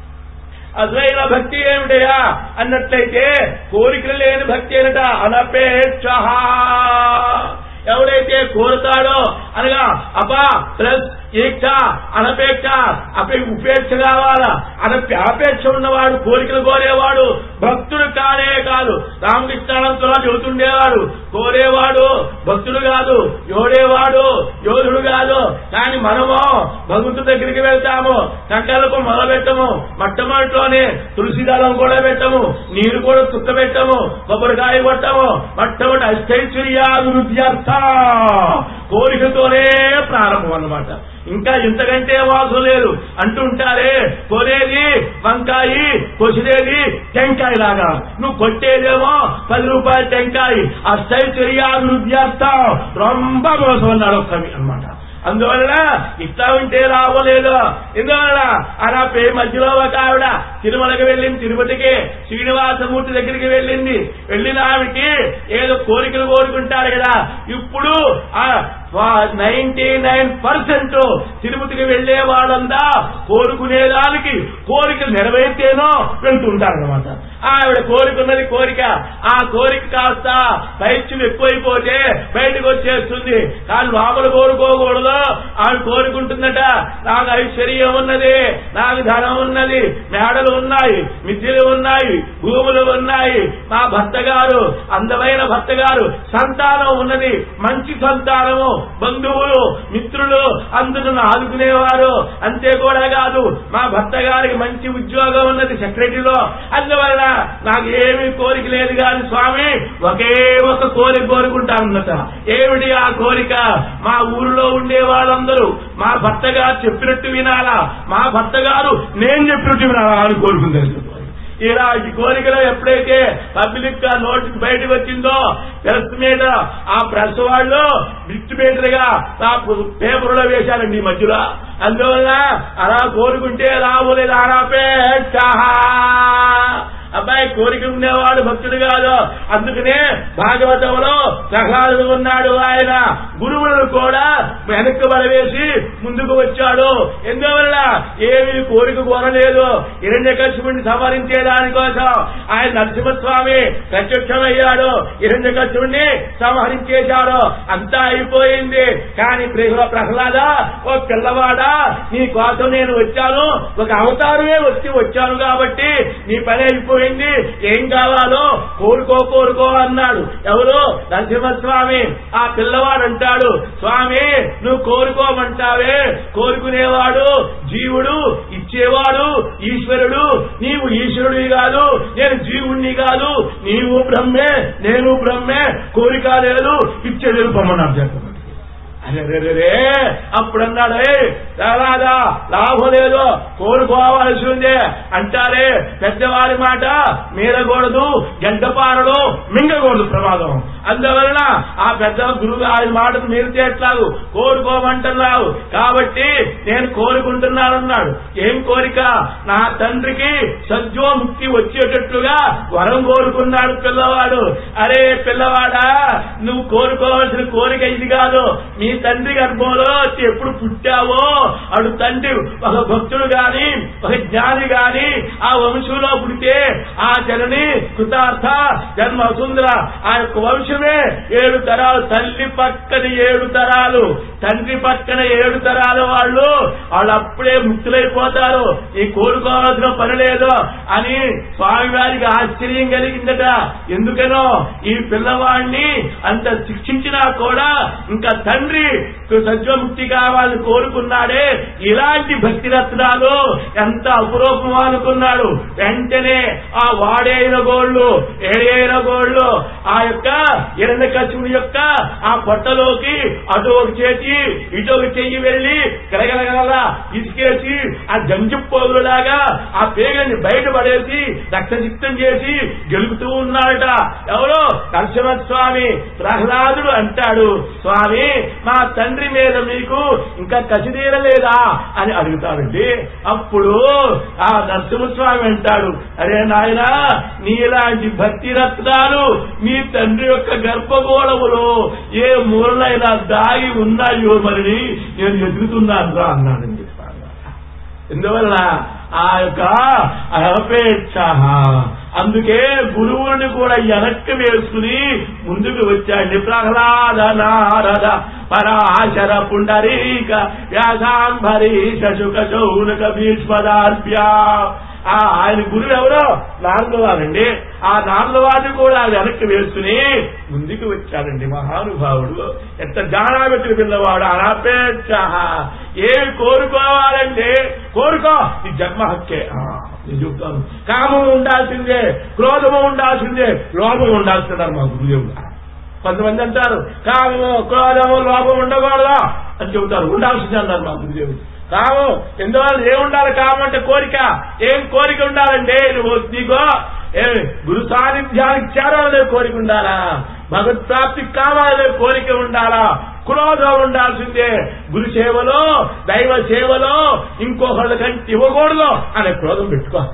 అసలైన భక్తి ఏమిటయా అన్నట్లయితే కోరికలు లేని భక్తి ఏమిట అనపేక్ష ఎవడైతే కోరుతాడో అనగా అపా ప్లస్ ఈక్ష అనపేక్ష అపే ఉపేక్ష కావాలా అనపే ఆపేక్ష ఉన్నవాడు కోరికలు కోరేవాడు భక్తుడు కానే కాదు రామకృష్ణానంతలో చెబుతుండేవాడు కోరేవాడు భక్తుడు కాదు యోడేవాడు యోధుడు కాదు కానీ మనము భగవంతుడి దగ్గరికి వెళ్తాము కంటలకు మొదలుపెట్టము మొట్టమొదటిలోనే తులసి దళం కూడా పెట్టము నీరు కూడా చుక్క పెట్టము కొబ్బరికాయ కొట్టము మొట్టమొదటి అష్టైశ్వర్యాభివృద్ధ్యర్థ కోరికతోనే ప్రారంభం అన్నమాట ఇంకా ఇంతకంటే వాసు లేదు అంటుంటారే కొనేది వంకాయి కొసిరేది టెంకాయ లాగా నువ్వు కొట్టేదేమో పది రూపాయల టెంకాయ అష్టైశ్వర్యాభివృద్ధ్యర్థం రొంబ మోసం అన్నాడు ఒక కవి అనమాట అందువలన ఇట్లా ఉంటే రావలేదు ఎందువలన అలా పే మధ్యలో ఒక ఆవిడ తిరుమలకి వెళ్ళింది తిరుపతికి శ్రీనివాసమూర్తి దగ్గరికి వెళ్ళింది వెళ్ళిన ఆవిడకి ఏదో కోరికలు కోరుకుంటారు కదా ఇప్పుడు ఆ నైన్టీ నైన్ పర్సెంట్ తిరుపతికి వెళ్లే వాళ్ళందా కోరుకునేదానికి కోరికలు నెరవేర్తేనో వెళ్తుంటారు అనమాట ఆవిడ కోరుకున్నది కోరిక ఆ కోరిక కాస్త పైచ్యం ఎక్కువైపోతే బయటకు వచ్చేస్తుంది కానీ లోపల కోరుకోకూడదు ఆవిడ కోరుకుంటుందట నాకు ఐశ్వర్యం ఉన్నది నాకు ధనం ఉన్నది మేడలు ఉన్నాయి మిద్యలు ఉన్నాయి భూములు ఉన్నాయి మా భర్త గారు అందమైన భర్త గారు సంతానం ఉన్నది మంచి సంతానము బంధువులు మిత్రులు అందరూ ఆదుకునేవారు అంతే కూడా కాదు మా భర్త గారికి మంచి ఉద్యోగం ఉన్నది సెక్రటరీలో అందువల్ల నాకు ఏమీ కోరిక లేదు కాని స్వామి ఒకే ఒక కోరిక కోరుకుంటానన్నట ఏమిటి ఆ కోరిక మా ఊరిలో ఉండే వాళ్ళందరూ మా భర్త గారు చెప్పినట్టు వినాలా మా భర్త గారు నేను చెప్పినట్టు వినాలా అని కోరుకుంటాను ఇలాంటి కోరికలు ఎప్పుడైతే పబ్లిక్ గా నోటికి బయటకు వచ్చిందో ప్రెస్ మీద ఆ ప్రెస్ వాళ్ళు బిట్ మీటర్ గా ఆ పేపర్లో వేశారండి ఈ మధ్యలో అందువల్ల అలా కోరుకుంటే రావులేదు ఆరాపేక్ష అబ్బాయి కోరిక ఉండేవాడు భక్తుడు కాదు అందుకనే భాగవతంలో ప్రహ్లాదుడు ఉన్నాడు ఆయన గురువులను కూడా వెనక్కి పడవేసి ముందుకు వచ్చాడు ఎందువల్ల ఏమీ కోరిక కోరలేదు హిరణ్యకశిపుడిని సంహరించే దానికోసం ఆయన నరసింహస్వామి ప్రత్యక్షమయ్యాడు హిరణ్యకశిపుడిని సంహరించేశాడు అంతా అయిపోయింది కానీ ప్రియ- ప్రహ్లాద ఓ పిల్లవాడా నీ కోసం నేను వచ్చాను ఒక అవతారమే వచ్చి వచ్చాను కాబట్టి నీ పని అయిపోయింది ఏం కావాలో కోరుకో కోరుకో అన్నాడు ఎవరు నరసింహస్వామి ఆ పిల్లవాడు అంటాడు స్వామి నువ్వు కోరుకోమంటావే కోరుకునేవాడు జీవుడు ఇచ్చేవాడు ఈశ్వరుడు నీవు ఈశ్వరుడి కాదు నేను జీవుణ్ణి కాదు నీవు బ్రహ్మే నేను బ్రహ్మే కోరిక లేదు ఇచ్చే రూపమన్నారు చెప్పండి అరే అప్పుడు అన్నాడు రాదా లాభం లేదు కోరుకోవాల్సి ఉంది అంటారే పెద్దవారి మాట మీరకూడదు గడ్డపారలు మింగకూడదు ప్రమాదం అందువలన ఆ పెద్ద గురువు ఆయన మాటను మీరితే ఎట్లాగు కోరుకోమంటున్నావు కాబట్టి నేను కోరుకుంటున్నానన్నాడు ఏం కోరిక నా తండ్రికి సద్యోముక్తి వచ్చేటట్లుగా వరం కోరుకున్నాడు పిల్లవాడు అరే పిల్లవాడా నువ్వు కోరుకోవాల్సిన కోరిక ఇది కాదు మీ తండ్రి గర్భంలో ఎప్పుడు పుట్టావో అడు తండ్రి ఒక భక్తుడు గాని ఒక జ్ఞాని గాని ఆ వంశంలో పుడితే ఆ జనని కృతార్థ జన్మ సుందర ఆ యొక్క వంశమే ఏడు తరాలు తల్లి పక్కన ఏడు తరాలు తండ్రి పక్కన ఏడు తరాల వాళ్ళు వాళ్ళు అప్పుడే ముక్తులైపోతారు ఈ కోరుకోవాల్సిన పని లేదు అని స్వామివారికి ఆశ్చర్యం కలిగిందట ఎందుకనో ఈ పిల్లవాడిని అంత శిక్షించినా కూడా ఇంకా తండ్రి సత్యముక్తి కావాలని కోరుకున్నాడే ఇలాంటి భక్తి రత్నాలు ఎంత అపురూపం అనుకున్నాడు వెంటనే ఆ వాడైన గోళ్ళు ఏడైన గోళ్ళు ఆ యొక్క ఇరణ కచుడి యొక్క ఆ పొట్టలోకి అటు ఒక చేతి ఇటు ఒక చెయ్యి వెళ్లి కలగలగల ఇసుకేసి ఆ జంజు పోగులాగా ఆ పేగని బయటపడేసి రక్తసిక్తం చేసి గెలుపుతూ ఉన్నాడట ఎవరో నరసింహస్వామి ప్రహ్లాదుడు అంటాడు స్వామి మా తండ్రి మీద మీకు ఇంకా కసిదీరలేదా అని అడుగుతాడండి అప్పుడు ఆ నరసింహస్వామి అంటాడు అరే నాయనా నీలాంటి భక్తి రత్నాలు నీ తండ్రి యొక్క గర్భగోళములో ఏ మూలనైనా దాగి ఉన్నాయో మరి నేను ఎదుగుతున్నాను రా అన్నాడండి ఎందువలన ఆ యొక్క అపేక్ష అందుకే గురువుని కూడా వెనక్కి వేసుకుని ముందుకు వచ్చాడు ప్రహ్లాద నారద పరాశర పుండరీక వ్యాసాంబరీ శశుక శౌనక భీష్మదార్భ్య ఆ ఆయన గురువు ఎవరో నారదవారండి ఆ నారదవారిని కూడా వెనక్కి వేసుకుని ముందుకు వచ్చాడండి మహానుభావుడు ఎంత జానాబెట్టిన పిల్లవాడు అనాపేక్ష ఏమి కోరుకోవాలంటే కోరుకో ఈ జన్మ హక్కే ఆ, నేను చెప్తాను కామం ఉండాల్సిందే క్రోధము ఉండాల్సిందే లోపం ఉండాల్సిందే మా గురుదేవుడు కొంతమంది అంటారు కామము క్రోధము లోపం ఉండకూడదా అని చెబుతారు ఉండాల్సిందే అన్నారు మా గురుదేవుడు కామం ఎందువల్ల ఏముండాలి కామం అంటే కోరిక ఏం కోరిక ఉండాలంటే నువ్వు నీకో ఏ గురు సాన్నిధ్యానికి చేరాలనే కోరిక ఉండాలా భగవత్ ప్రాప్తికి కావాలనే కోరిక ఉండాలా క్రోధం ఉండాల్సిందే గురు సేవలో దైవ సేవలో ఇంకొకళ్ళ కంటే ఇవ్వకూడదు అనే క్రోధం పెట్టుకో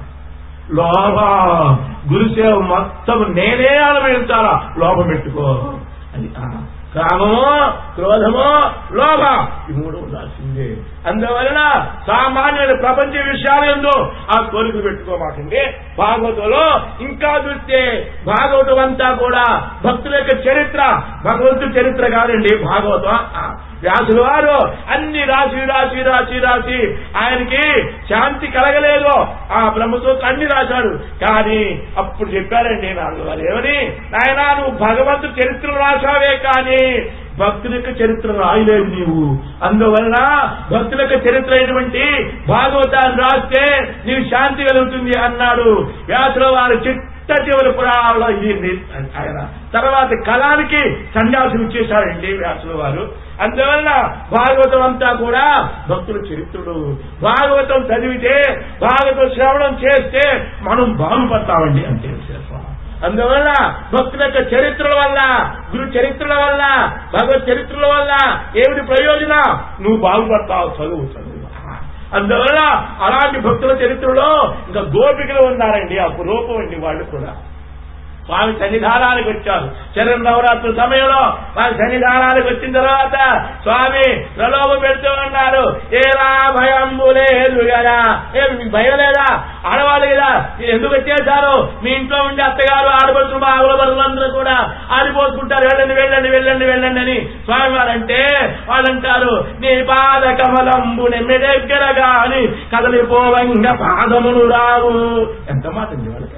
లోభం గురుసేవ మొత్తం నేనే అనుభవించాలా లోభం పెట్టుకో అది ఆ. కామము క్రోధము లోభ ఈ మూడు ఉండాల్సిందే అందువలన సామాన్యుల ప్రపంచ విషయాలు ఎందు ఆ కోరిక పెట్టుకోమాకండి భాగవతంలో ఇంకా చూస్తే భాగవతం అంతా కూడా భక్తుల యొక్క చరిత్ర భగవంతుడి చరిత్ర కాదండి భాగవతం ఆ, వ్యాసుల వారు అన్ని రాసి రాసి రాసి రాసి ఆయనకి శాంతి కలగలేదు ఆ బ్రహ్మసూత్రం అన్ని రాశాడు కానీ అప్పుడు చెప్పారండి నాలుగు వారు ఏమని నాయనా నువ్వు భగవంతుడి చరిత్ర రాశావే కానీ భక్తుల యొక్క చరిత్ర రాయలేదు నీవు అందువలన భక్తుల యొక్క చరిత్ర అయినటువంటి భాగవతాన్ని రాస్తే నీవు శాంతి కలుగుతుంది అన్నాడు వ్యాసుల వారు చిట్ట చివరి పురాణంలో ఇది ఆయన తర్వాత కళానికి సన్యాసం ఇచ్చేశారండి వ్యాసుల వారు అందువల్ల భాగవతం అంతా కూడా భక్తుల చరిత్రుడు భాగవతం చదివితే భాగవతం శ్రవణం చేస్తే మనం బాగుపడతామండి అంతే విశేషం అందువల్ల భక్తుల యొక్క చరిత్రల వల్ల గురు చరిత్రల వల్ల భగవత్ చరిత్రల వల్ల ఏమిటి ప్రయోజనం నువ్వు బాగుపడతావు చదువు చదువు అందువల్ల అలాంటి భక్తుల చరిత్రలో ఇంకా గోపికలు ఉన్నారండి అపురూపం అండి వాళ్ళు కూడా స్వామి సన్నిధానానికి వచ్చారు శరణ్ నవరాత్రి సమయంలో వారి సన్నిధానానికి వచ్చిన తర్వాత స్వామి ప్రలోభ పెడుతూ ఉన్నారు ఏరా భయంబు లేదు కదా ఏ మీకు భయం లేదా ఆడవాళ్ళు కదా మీరు ఎందుకు వచ్చేసారు మీ ఇంట్లో ఉండే అత్తగారు ఆడపడుతులు మా ఆవులబరులందరూ కూడా ఆడిపోసుకుంటారు వెళ్ళండి వెళ్ళండి వెళ్ళండి వెళ్ళండి అని స్వామి వారంటే వాళ్ళంటారు నీ పాద కమలంబు నెమ్మె దగ్గర గాని కదలిపోవంగ పాదములు రావు ఎంత మాట అండి వాళ్ళకి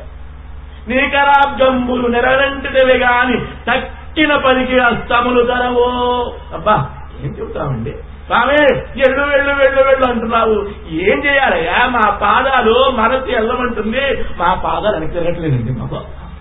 నీకరాబ్జంబులు నెరవంటివి గాని తక్కిన పనికి అస్తములు తరవో అబ్బా ఏం చెబుతామండి స్వామి ఎల్లు వెళ్ళు వెళ్ళు వెళ్ళు అంటున్నావు ఏం చేయాలయ్యా మా పాదాలు మనసు వెళ్ళమంటుంది మా పాదాలు వెనక్కి తిరగట్లేదండి మాకు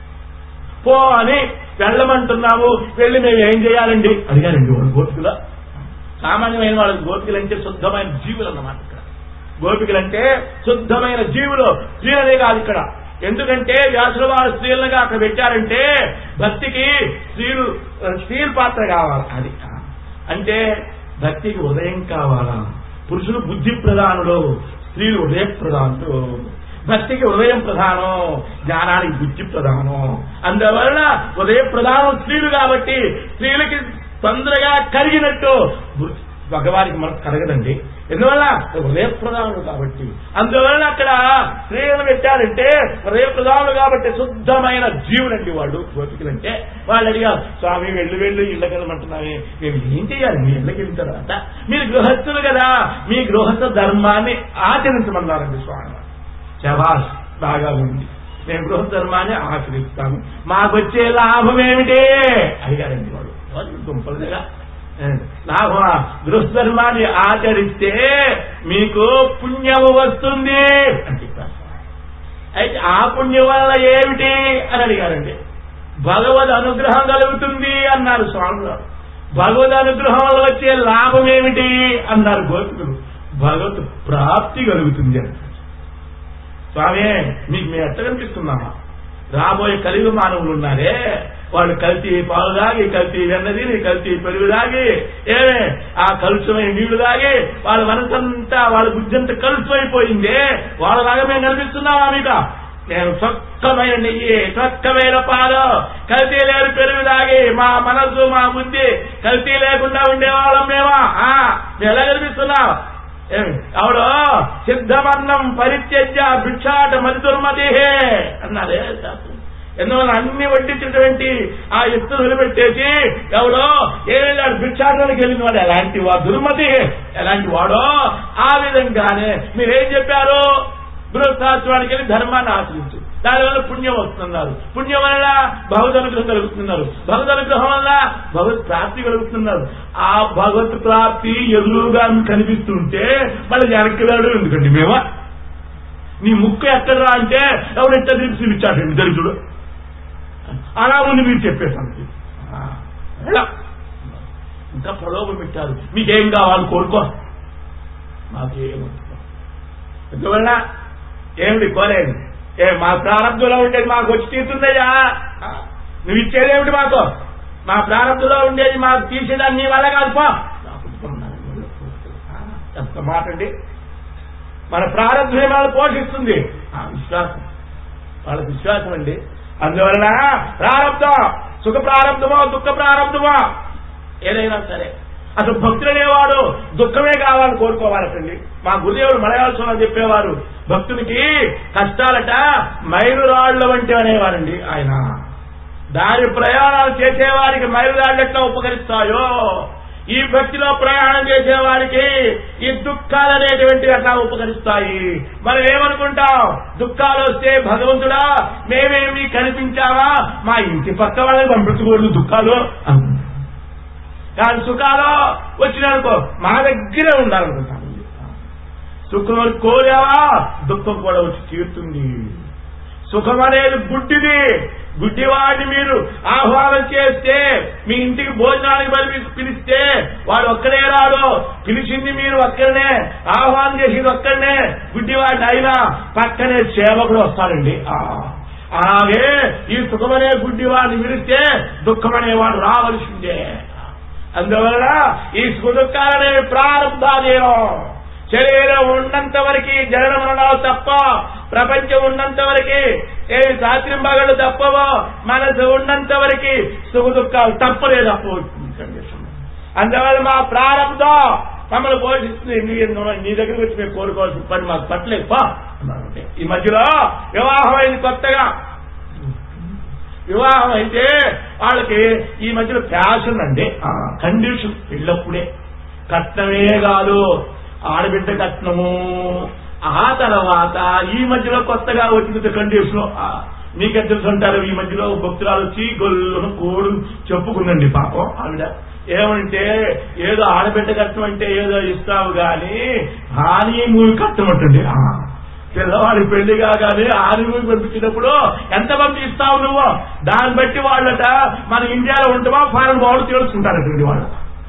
పో అని వెళ్ళమంటున్నాము వెళ్ళి మేము ఏం చేయాలండి అడిగారండి వాళ్ళు గోపికల సామాన్యమైన వాళ్ళకి గోపికలు అంటే శుద్ధమైన జీవులు అన్నమాట ఇక్కడ గోపికలు అంటే శుద్ధమైన జీవులు స్త్రీలనే కాదు ఇక్కడ ఎందుకంటే వ్యాసుల వారు స్త్రీలుగా అక్కడ పెట్టారంటే భక్తికి స్త్రీలు స్త్రీల పాత్ర కావాలి అది అంటే భక్తికి ఉదయం కావాలా పురుషులు బుద్ధి ప్రధానులు స్త్రీలు ఉదయ ప్రధానులు భక్తికి ఉదయం ప్రధానం జ్ఞానానికి బుద్ధి ప్రధానం అందువలన ఉదయ ప్రధానం స్త్రీలు కాబట్టి స్త్రీలకి తొందరగా కరిగినట్టు బు- భగవానికి మనకు కరగదండి ఎందువల్ల హృదయ ప్రధానులు కాబట్టి అందువలన అక్కడ స్త్రీలను పెట్టారంటే హృదయ ప్రధానులు కాబట్టి శుద్ధమైన జీవులండి వాళ్ళు గోపికలంటే వాళ్ళు అడిగారు స్వామి వెళ్ళు వెళ్ళు ఇళ్ళకెళ్ళమంటున్నామే మేము ఏం చేయాలి మీ ఇళ్ళకి వెళ్ళిన తర్వాత మీరు గృహస్థులు కదా మీ గృహస్థ ధర్మాన్ని ఆచరించమన్నారండి స్వామి శబాష్ బాగా ఉంది మేము గృహ ధర్మాన్ని ఆచరిస్తాము మాకొచ్చే లాభం ఏమిటి అడిగారండి వాడు వాళ్ళు దుంపలుగా లాభమా గృహధర్మాన్ని ఆచరిస్తే మీకు పుణ్యము వస్తుంది అని చెప్పారు అయితే ఆ పుణ్యం వల్ల ఏమిటి అని అడిగారండి భగవద్ అనుగ్రహం కలుగుతుంది అన్నారు స్వామి గారు భగవద్ అనుగ్రహం వల్ల వచ్చే లాభం ఏమిటి అన్నారు గోపికులు భగవత్ ప్రాప్తి కలుగుతుంది అని స్వామి మీకు మేము ఎట్ట కనిపిస్తున్నామా రాబోయే కలిగి మానవులు ఉన్నారే వాళ్ళు కల్తీ పాలు దాగి కల్తీ వెన్న తిని కల్తీ పెరుగు దాగి ఏమే ఆ కలుషమైన నీళ్లు దాగి వాళ్ళ మనసంతా వాళ్ళ బుద్ధి అంతా కలుషమైపోయిందే వాళ్ళలాగా మేము కనిపిస్తున్నామా మీకు నేను స్వచ్ఛమైన నెయ్యి స్వచ్ఛమైన పాలు కల్తీ లేని పెరుగు దాగి మా మనసు మా బుద్ధి కల్తీ లేకుండా ఉండేవాళ్ళం మేమా ఆ, మేము ఎలా కనిపిస్తున్నాం ఏమి? ఆవిడ సిద్ధమన్నం పరిత్యజ్య భిక్షాట మరి దుర్మతిహే అన్నారే శాస్త్రం ఎందువల్ల అన్ని వడ్డించినటువంటి ఆ ఎత్తులు వదిలిపెట్టేసి ఎవడో ఏళ్ళాడు భిక్షాటనకి వెళ్ళిన వాడు ఎలాంటి వాడు దుర్మతి ఎలాంటి వాడో ఆ విధంగానే మీరేం చెప్పారు గృహస్థాత్వానికి వెళ్ళి ధర్మాన్ని ఆచరించు దానివల్ల పుణ్యం వస్తున్నారు పుణ్యం వల్ల భగవద్ అనుగ్రహం కలుగుతున్నారు భగవద్ అనుగ్రహం వల్ల భగవత్ ప్రాప్తి కలుగుతున్నారు ఆ భగవత్ ప్రాప్తి ఎదురుగా మీకు కనిపిస్తుంటే మళ్ళీ వెనక్కి రాడు ఎందుకండి మేమా నీ ముక్కు ఎక్కడరా అంటే ఎవరు ఎట్ట తీర్చి ఇచ్చాడండి దరిద్రుడు అలా ఉంది మీరు చెప్పేసాను ఇంకా ప్రలోభం పెట్టారు మీకేం కావాలి కోరుకో మాకేమవుతుంది ఎందువల్ల ఏమిటి కోరేది ఏ మా ప్రారంభంలో ఉండేది మాకు వచ్చి తీరుతుందయ్యా నువ్వు ఇచ్చేదేమిటి మాకు మా ప్రారంభంలో ఉండేది మాకు తీసేదాన్ని నీ వల్ల కాదు పో ఎంత మాట అండి మన ప్రారంభమే వాళ్ళు పోషిస్తుంది ఆ విశ్వాసం వాళ్ళకి విశ్వాసం అండి అందువలన ప్రారంభం సుఖ ప్రారంభమో దుఃఖ ప్రారంభమో ఏదైనా సరే అసలు భక్తులు అనేవాడు దుఃఖమే కావాలని కోరుకోవాలటండి మా గురుదేవుడు మలయాళంలో చెప్పేవారు భక్తునికి కష్టాలట మైలురాళ్ల వంటి అనేవారండి ఆయన దారి ప్రయాణాలు చేసేవారికి మైలురాళ్ళు ఎట్లా ఉపకరిస్తాయో ఈ భక్తిలో ప్రయాణం చేసేవారికి ఈ దుఃఖాలు అనేటువంటివి అట్లా ఉపకరిస్తాయి మనం ఏమనుకుంటాం దుఃఖాలు వస్తే భగవంతుడా మేమేమి కనిపించావా మా ఇంటి పక్క వాళ్ళని పంపించకూడదు దుఃఖాలు అనుకుంటాం కానీ సుఖాలు వచ్చినానుకో మా దగ్గరే ఉండాలనుకుంటాను సుఖం కోరావా దుఃఖం కూడా వచ్చి తీరుతుంది సుఖం అనేది గుడ్డిది గుడ్డివాడిని మీరు ఆహ్వానం చేస్తే మీ ఇంటికి భోజనానికి బలి పిలిస్తే వాడు ఒక్కడే రాడు పిలిచింది మీరు ఒక్కడనే ఆహ్వానం చేసింది ఒక్కడనే గుడ్డివాడిని అయినా పక్కనే సేవకుడు వస్తారండి ఆ. అలాగే ఈ సుఖమనే గుడ్డివాడిని పిలిస్తే దుఃఖమనేవాడు రావలసిందే అందువలన ఈ సుఖదుఖాలనే ప్రారంభాధీనం శరీరం ఉన్నంత వరకు జనన మరణాలు తప్ప ప్రపంచం ఉన్నంత వరకు ఏ సాత్రింబగలు తప్పవో మనసు ఉన్నంత వరకు సుఖ దుఃఖాలు తప్పలేదు అప్పుడు అందువల్ల మా ప్రారంభం మమ్మల్ని పోషిస్తుంది నీ నీ దగ్గరికి వచ్చి మేము కోరుకోవాల్సిన పని మాకు పట్టలేదు పా అన్నారంటే ఈ మధ్యలో వివాహం అయింది కొత్తగా వివాహం అయితే వాళ్ళకి ఈ మధ్యలో ఫ్యాషన్ అండి కండిషన్ పెళ్ళప్పుడే కట్నమే కాదు ఆడబిడ్డ కట్నము ఆ తర్వాత ఈ మధ్యలో కొత్తగా వచ్చింది కండిషన్ మీకు తెలుసుంటారు ఈ మధ్యలో భక్తురాలు వచ్చి గొల్లును కోడు చెప్పుకుందండి పాపం ఆవిడ ఏమంటే ఏదో ఆడబిడ్డ కట్నం అంటే ఏదో ఇస్తావు గాని హాని మూవి కట్టమంటండి ఆ. పిల్లవాడి పెళ్లి కాగానే ఆరుగురికి పంపించినప్పుడు ఎంత మంది ఇస్తావు నువ్వు దాన్ని బట్టి వాళ్ళట మన ఇండియాలో ఉంటామా ఫారెన్ వాళ్ళు తెలుసుకుంటారటండి వాళ్ళు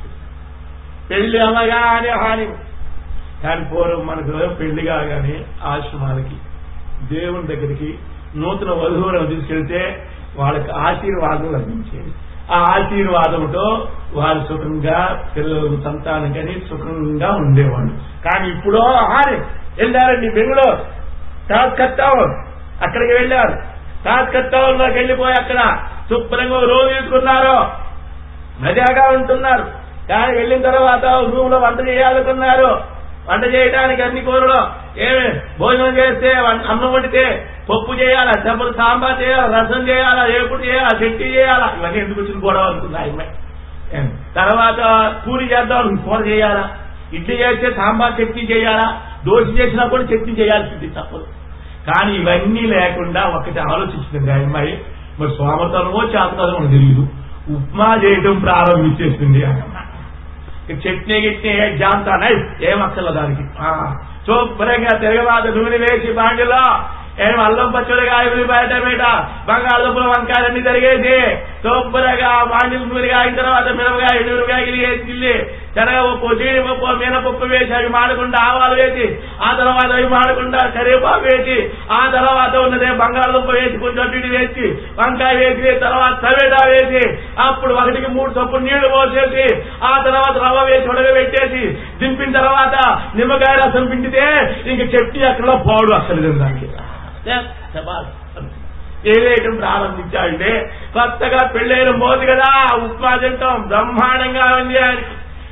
పెళ్లి అనగానే హాని కానీ పూర్వం మనకు పెళ్లి కాగానే ఆశ్రమాలకి దేవుని దగ్గరికి నూతన వధువులను తీసుకెళ్తే వాళ్ళకి ఆశీర్వాదం లభించేది ఆ ఆశీర్వాదంతో వారు సుఖంగా పిల్లలు సంతానం కానీ సుఖంగా ఉండేవాళ్ళు కానీ ఇప్పుడు హాని వెళ్ళారండి బెంగళూరు తాత్కత్తావు అక్కడికి వెళ్ళారు తాత్కత్తావులోకి వెళ్ళిపోయి అక్కడ శుభ్రంగా ఓ రోజు తీసుకున్నారు మజాగా ఉంటున్నారు కానీ వెళ్ళిన తర్వాత రూమ్ లో వంట చేయాలనుకున్నారు వంట చేయడానికి అన్ని కూరలు ఏమి భోజనం చేస్తే వం- అన్నం వండితే పప్పు చేయాలా చెప్పలు సాంబార్ చేయాలా రసం చేయాలా ఏపుడు చేయాలా చట్నీ చేయాలా ఇవన్నీ ఎందుకు వచ్చిన గొడవ అనుకుంది ఆ అమ్మాయి ఏం? తర్వాత పూరి చేద్దాం అనుకుంది, కూర చేయాలా ఇడ్లీ చేస్తే సాంబార్ చట్నీ చేయాలా దోశ చేసినా కూడా చట్నీ చేయాల్సింది తప్పదు కానీ ఇవన్నీ లేకుండా ఒకటి ఆలోచించింది ఆ అమ్మాయి మరి సోమతనమో చేతనమో తెలియదు ఉప్మా చేయడం ప్రారంభించేసింది ఆ అమ్మాయి ఇక చట్నీ గిట్నీ జాంతానే ఏమక్కల దానికి ఆ, శుభ్రంగా తిరగబాత నూనె వేసి బాండిలో ఏం అల్లం పచ్చడి కాయ ఉల్లిపాయ టమేటా బంగాళదుంపల వంకాయలన్నీ జరిగేసి శుభ్రంగా బాండిలు నూనె కాగిన తర్వాత మిరపకాయ నూనెకాయ వేసి చిల్లి శనగపప్పు జీడిపప్పు మినపప్పు వేసి అవి మాడకుండా ఆవాలు వేసి ఆ తర్వాత అవి మాడకుండా కరివేపాకు వేసి ఆ తర్వాత ఉన్నదే బంగాళదుంప వేసి కొంచెం అటు ఇటు వేసి వంకాయ వేసి తర్వాత టమేటా వేసి అప్పుడు ఒకటికి మూడు చొప్పులు నీళ్లు పోసేసి ఆ తర్వాత రవ్వ వేసి ఉడకబెట్టేసి దింపిన తర్వాత నిమ్మకాయ రసం పిండితే ఇంక చట్నీ అక్కడ పోడు అసలు లేదు దానికి శబాష్. ఏవేయటం ప్రారంభించాడంటే కొత్తగా పెళ్ళైన మోదు కదా ఉప్మా తింటాం బ్రహ్మాండంగా ఉంది అని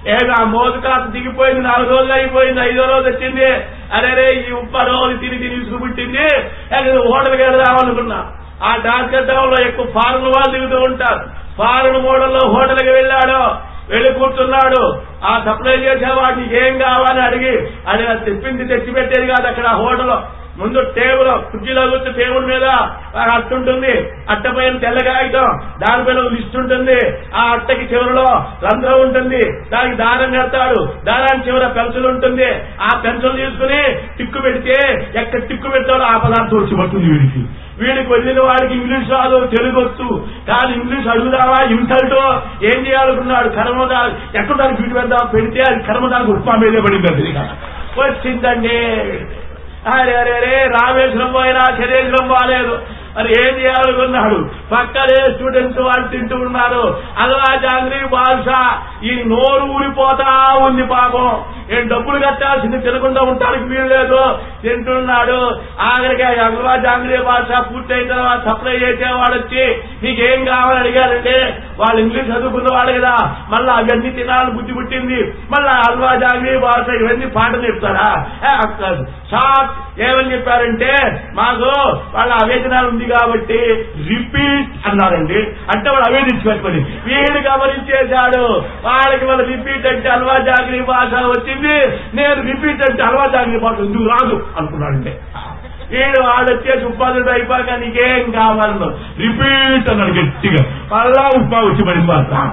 ఏదో ఆ మోజు కాస్త దిగిపోయింది నాలుగు రోజులు అయిపోయింది ఐదో రోజు వచ్చింది అరే రే ఈ ఉప్ప రోజు తిని తిని ఇసుకుపుట్టింది హోటల్కి వెళ్దామనుకున్నా ఆ డాస్కట్టంలో ఎక్కువ ఫారెన్ వాళ్ళు దిగుతూ ఉంటారు ఫారెన్ మోడల్లో హోటల్కి వెళ్ళాడు వెళ్ళి కూర్చున్నాడు ఆ సప్లై చేసేవాడికి ఏం కావాలని అడిగి అది తెప్పింది తెచ్చి పెట్టేది కాదు అక్కడ ఆ హోటల్ ముందు టేబుల్ కుర్చీలో కూర్చో టేబుల్ మీద ఒక అట్ట ఉంటుంది అట్ట పైన తెల్ల కాగితం దానిపైన ఒక లిస్ట్ ఉంటుంది ఆ అట్టకి చివరిలో రంధ్రం ఉంటుంది దానికి దారం కడతాడు దారానికి చివర పెన్సిల్ ఉంటుంది ఆ పెన్సిల్ తీసుకుని టిక్కు పెడితే ఎక్కడ టిక్కు పెడతాడో ఆ పదార్థం వచ్చి పడుతుంది వీడికి వీడికి వెళ్ళిన వాడికి ఇంగ్లీష్ రాదు తెలుగు వచ్చు కానీ ఇంగ్లీష్ అడుగుదావా ఇన్సల్ట్ ఏం చేయాలనుకున్నాడు కర్మదాలు ఎక్కడ దానికి వీడి పెడదాం పెడితే అది కర్మదానికి ఉప్మా మీదే పడింది అది వచ్చిందండి అరే అరే అరే రామేశ్వరం పోయినా శరీరం బాగాలేదు మరి ఏం చేయాలనుకున్నాడు పక్కనే స్టూడెంట్స్ వాళ్ళు తింటూ ఉన్నారు అల్వా జాంగ్రీ బాల్షా ఈ నోరు ఊరిపోతా ఉంది పాపం ఏం డబ్బులు కట్టాల్సింది తినకుండా ఉండటానికి వీలు లేదు తింటున్నాడు ఆఖరికి ఆ అల్వా జాంగ్రీ బాల్షా పూర్తయిన తర్వాత సప్లై చేసేవాడు వచ్చి నీకేం కావాలని అడిగారంటే వాళ్ళు ఇంగ్లీష్ చదువుకున్న వాళ్ళు కదా మళ్ళీ అవన్నీ తినాలని బుద్ధి పుట్టింది మళ్ళీ అల్వా జాంగ్రీ బాల్షా ఇవన్నీ పాటలు చెప్తారా షాక్ ఏమని చెప్పారంటే మాకు వాళ్ళ అవేదనాలు ఉంది కాబట్టి రిపీట్ అన్నారండి అంటే వాడు అవేదించుకోవాలి వీడు గమనించేశాడు వాళ్ళకి వాళ్ళ రిపీట్ అంటే అల్వా జాగ్రీ భాష వచ్చింది నేను రిపీట్ అంటే అల్వా జాగ్రీ భాష ఎందుకు రాదు అనుకున్నాడంటే వీడు వాడు వచ్చేసి ఉపాధుడు అయిపోయాక నీకేం కావాలను రిపీట్ అన్నాడు గట్టిగా మళ్ళా ఉప్పా వచ్చి పడింది మాట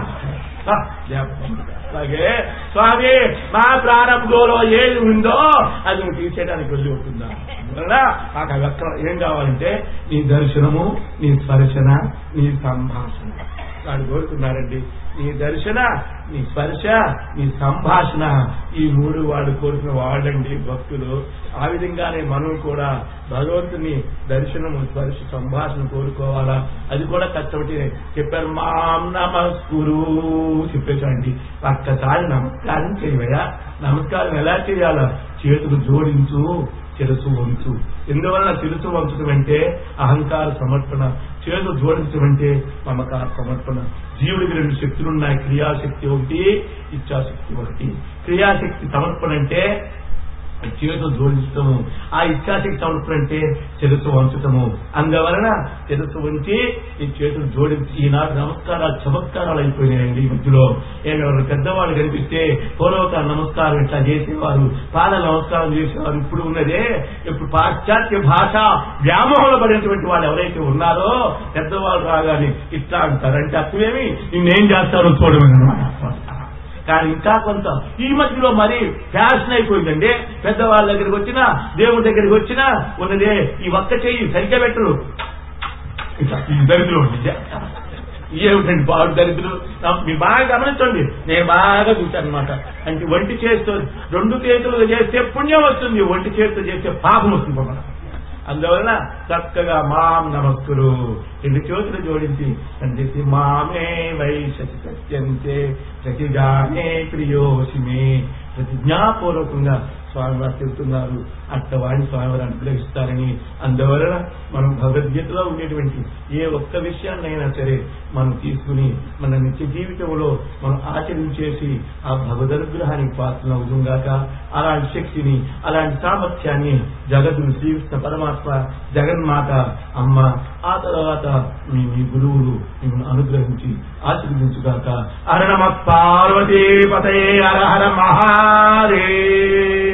అలాగే స్వామి మా ప్రారంభంలో ఏది ఉందో అది నువ్వు తీసేయడానికి వెళ్ళి ఉంటుందా అందువలన మాకు అవి ఎక్కడ ఏం కావాలంటే నీ దర్శనము నీ స్పర్శన నీ సంభాషణ వాడు కోరుకున్నారండి నీ దర్శన నీ స్పర్శ నీ సంభాషణ ఈ మూడు వాడు కోరుకున్న వాళ్ళండి భక్తులు ఆ విధంగానే మనం కూడా భగవంతుని దర్శనము స్పర్శ సంభాషణ కోరుకోవాలా అది కూడా కష్టపడి చెప్పారు మాం నమస్కురు చెప్పేసండి ఒక్కసారి నమస్కారం చేయవయా నమస్కారం ఎలా చేయాలా చేతులు జోడించు శిరసు వంచు ఎందువలన శిరసు వంచడం అంటే అహంకార సమర్పణ చేతులు జోడించడం అంటే మమకార సమర్పణ జీవుడికి రెండు శక్తులు ఉన్నాయి క్రియాశక్తి ఒకటి ఇచ్ఛాశక్తి ఒకటి క్రియాశక్తి సమర్పణ అంటే చేతులు జోడించటము ఆ ఇచ్ఛాశక్తి సమర్పణ అంటే శిరస్సు వంచటము అందువలన శిరస్సు వంచి ఈ చేతులు జోడించి ఈనాడు నమస్కారాలు చమత్కారాలు అయిపోయినాయండి ఈ మధ్యలో ఎవరు పెద్దవాళ్ళు కనిపిస్తే పూర్వక నమస్కారం ఇట్లా చేసేవారు పాద నమస్కారం చేసేవారు ఇప్పుడు ఉన్నదే ఇప్పుడు పాశ్చాత్య భాష వ్యామోహంలో పడినటువంటి వాళ్ళు ఎవరైతే ఉన్నారో పెద్దవాళ్ళు రాగానే ఇట్లా అంటారంటే అప్పుడేమి నిన్నేం చేస్తారో చూడమన్నమాట కానీ ఇంకా కొంత ఈ మధ్యలో మరి ఫ్యాషన్ అయిపోయిందండి పెద్దవాళ్ళ దగ్గరికి వచ్చినా దేవుడి దగ్గరికి వచ్చినా ఉన్నదే ఈ ఒక్క చెయ్యి సరిగ్గా పెట్టరు ఇట్లా ఈ దరిద్రులు ఏమిటండి బాగు దరిద్రులు మీరు బాగా గమనించండి నేను బాగా చూశాను అనమాట అంటే ఒంటి చేస్తూ రెండు చేతులు చేస్తే పుణ్యం వస్తుంది ఒంటి చేతితో చేస్తే పాపం వస్తుంది పాపం అందువలన చక్కగా మాం నమస్కురు రెండు చేతులు జోడించి అని చెప్పి మామే వై శతి సత్యంతే ప్రతిగానే ప్రియోషిమే ప్రతిజ్ఞాపూర్వకంగా స్వామివారు చెబుతున్నారు అట్టవాడిని స్వామివారు అనుగ్రహిస్తారని అందువలన మనం భగవద్గీతలో ఉండేటువంటి ఏ ఒక్క విషయాన్నైనా సరే మనం తీసుకుని మన నిత్య జీవితంలో మనం ఆచరించేసి ఆ భగవదనుగ్రహానికి పాత్ర అవుతుంగాక అలాంటి శక్తిని అలాంటి సామర్థ్యాన్ని జగద్గురు శ్రీకృష్ణ పరమాత్మ జగన్మాత అమ్మ ఆ తర్వాత మీ మీ గురువులు మిమ్మల్ని అనుగ్రహించి ఆశీర్వదించుగాక హర నమ పార్వతీ పతయే హర హర మహాదేవ